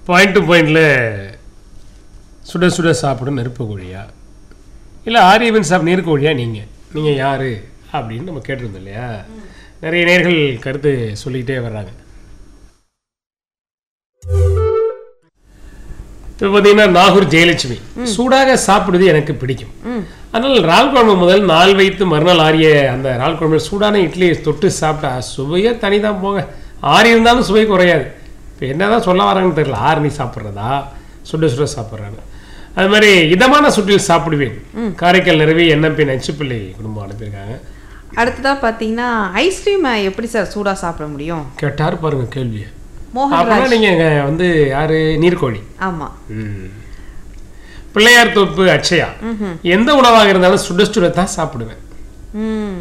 Point to பாயிண்டில் சுட சுட சாப்பிடும் நெருப்பு கோழியா இல்லை ஆரியவன் சாப்பிட நெருப்பு கோழியா நீங்கள் நீங்கள் யார் அப்படின்னு நம்ம கேட்டிருந்தோம் இல்லையா நிறைய நேர்கள் கருத்து சொல்லிக்கிட்டே வர்றாங்க இப்போ பார்த்தீங்கன்னா நாகூர் ஜெயலட்சுமி சூடாக சாப்பிடுவது எனக்கு பிடிக்கும் ம் ஆனால் இறால் குழம்பு முதல் நாள் வைத்து மறுநாள் ஆறிய அந்த இறால் குழம்பு சூடான இட்லியை தொட்டு சாப்பிட்டா சுவையே தனி தான் போங்க ஆறி இருந்தாலும் சுவை குறையாது இப்போ என்னதான் சொல்ல வராங்கன்னு தெரியல ஆறு நீ சாப்பிட்றதா சுட சுட சாப்பிட்றாங்க அது மாதிரி இதமான சுற்றில் சாப்பிடுவேன் காரைக்கால் நிறவி என்எம்பி நச்சுப்பிள்ளை குடும்பம் அனுப்பியிருக்காங்க அடுத்ததா பார்த்தீங்கன்னா ஐஸ்கிரீமை எப்படி சார் சூடாக சாப்பிட முடியும் கேட்டார் பாருங்க கேள்வியை மோகன்ராஜ் அப்படின்னா நீங்கள் வந்து யாரு நீர்க்கோழி ஆமாம் ம். பிள்ளையார் தோப்பு அச்சயா ம்ஹும். எந்த உணவாக இருந்தாலும் சுட சுட தான் சாப்பிடுவேன் ம்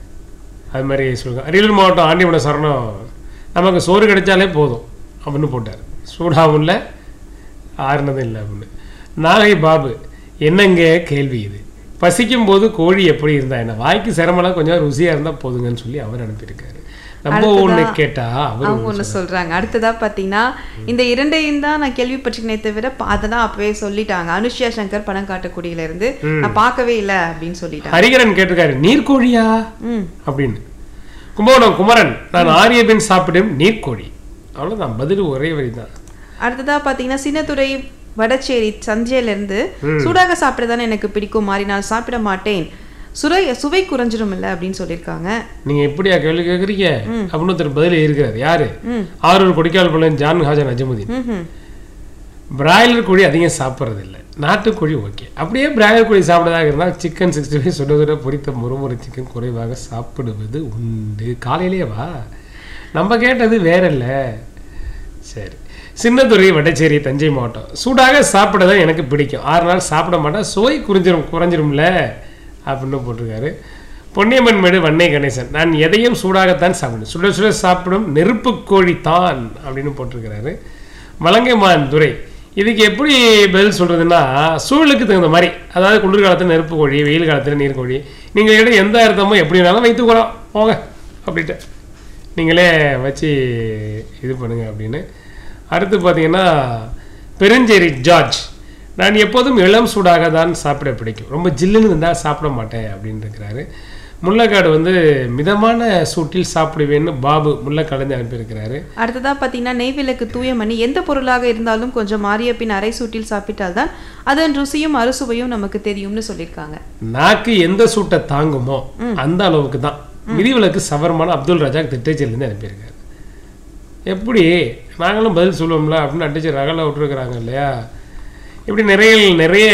அது மாதிரி சொல்லுங்க அரியலூர் மாவட்டம் ஆண்டிமட சரணம் நமக்கு சோறு கிடைச்சாலே போதும் அப்படின்னு போட்டார் சூடாகவும் இல்லை ஆறுனதும் இல்லை அப்படின்னு நாகை பாபு என்னங்க கேள்வி இது பசிக்கும் போது கோழி எப்படி இருந்தா என்ன வாய்க்கு சிரமம்லாம் கொஞ்சம் ருசியாக இருந்தால் போதுங்கன்னு சொல்லி அவர் அனுப்பியிருக்காரு நம்ம அடுத்ததா- ஒன்று கேட்டா அவர் அவங்க ஒன்று சொல்றாங்க அடுத்ததா பார்த்தீங்கன்னா இந்த இரண்டையும் தான் நான் கேள்விப்பட்டிருக்கேனே தவிர பா- அதெல்லாம் அப்பவே சொல்லிட்டாங்க அனுஷ்யா சங்கர் பணம் காட்டக்கூடியில இருந்து நான் பார்க்கவே இல்லை அப்படின்னு சொல்லிட்டாங்க ஹரிகரன் கேட்டிருக்காரு நீர்க்கோழியா ம் அப்படின்னு கும்பகோணம் குமரன் நான் ஆரியபின் சாப்பிடும் நீர்க்கோழி அவ்வளோதான் பதில் ஒரே வரி தான் அடுத்ததா பார்த்தீங்கன்னா சின்னத்துறை வடச்சேரி சஞ்சையில இருந்து சூடாக சாப்பிட எனக்கு பிடிக்கும் மாதிரி நான் சாப்பிட மாட்டேன் சுவை சுவை குறைஞ்சிரும் இல்லை அப்படின்னு சொல்லியிருக்காங்க நீங்க எப்படியா கேள்வி கேட்குறீங்க அப்படின்னு ஒருத்தர் பதில் இருக்கிறார் யாரு ம். ஆரூர் கொடிக்கால் பள்ளன் ஜான் ஹாஜன் அஜமுதீன் ம்ஹும். பிராய்லர் கோழி அதிகம் சாப்பிட்றது இல்லை நாட்டுக்கோழி ஓகே அப்படியே பிராய்லர் கோழி சாப்பிட்றதாக இருந்தால் சிக்கன் சிக்ஸ்டி ஃபைவ் சுட சுட பொரித்த முறுமுறு சிக்கன் குறைவாக சாப்பிடுவது உண்டு காலையிலேயே வா நம்ம கேட்டது வேற இல்லை சரி சின்னதுறை வடச்சேரி தஞ்சை மாவட்டம் சூடாக சாப்பிட தான் எனக்கு பிடிக்கும் ஆறு நாள் சாப்பிட மாட்டேன் சுவை குறைஞ்சிரும் குறைஞ்சிரும்ல அப்படின்னு போட்டிருக்காரு பொன்னியம்மன் மேடு வன்னை கணேசன் நான் எதையும் சூடாகத்தான் சாப்பிடுவேன் சுட சுட சாப்பிடும் நெருப்பு கோழி தான் அப்படின்னு போட்டிருக்கிறாரு வலங்கைமான் துரை இதுக்கு எப்படி பதில் சொல்றதுன்னா சூழலுக்கு தகுந்த மாதிரி அதாவது குளிர்காலத்தில் நெருப்பு கோழி வெயில் காலத்தில் நீர்க்கோழி நீங்கள் இடம் எந்த அர்த்தமோ எப்படி வேணாலும் வைத்துக்கிறோம் போங்க அப்படின்ட்டு நீங்களே வச்சு இது பண்ணுங்க அப்படின்னு அடுத்து பார்த்தீங்கன்னா பெருஞ்சேரி ஜார்ஜ் நான் எப்போதும் இளம் சூடாக தான் சாப்பிட பிடிக்கும் ரொம்ப ஜில்லுன்னு இருந்தால் சாப்பிட மாட்டேன் அப்படின்னு இருக்கிறாரு முல்லைக்காடு வந்து மிதமான சூட்டில் சாப்பிடுவேன்னு பாபு முல்லைக்காடு அனுப்பியிருக்கிறாரு அடுத்ததா பார்த்தீங்கன்னா நெய்விளக்கு தூய மணி எந்த பொருளாக இருந்தாலும் கொஞ்சம் மாறிய பின் அரை சூட்டில் சாப்பிட்டால்தான் அதன் ருசியும் அறுசுவையும் நமக்கு தெரியும்னு சொல்லியிருக்காங்க நாக்கு எந்த சூட்டை தாங்குமோ அந்த அளவுக்கு தான் விதிவிலக்கு சவர்மான அப்துல் ரஜாக் திட்டச்சிலேருந்து அனுப்பியிருக்காரு எப்படி நாங்களும் பதில் சொல்லுவோம்ல அப்படின்னு அடிச்சு ரகலை விட்டுருக்குறாங்க இல்லையா இப்படி நிறைய நிறைய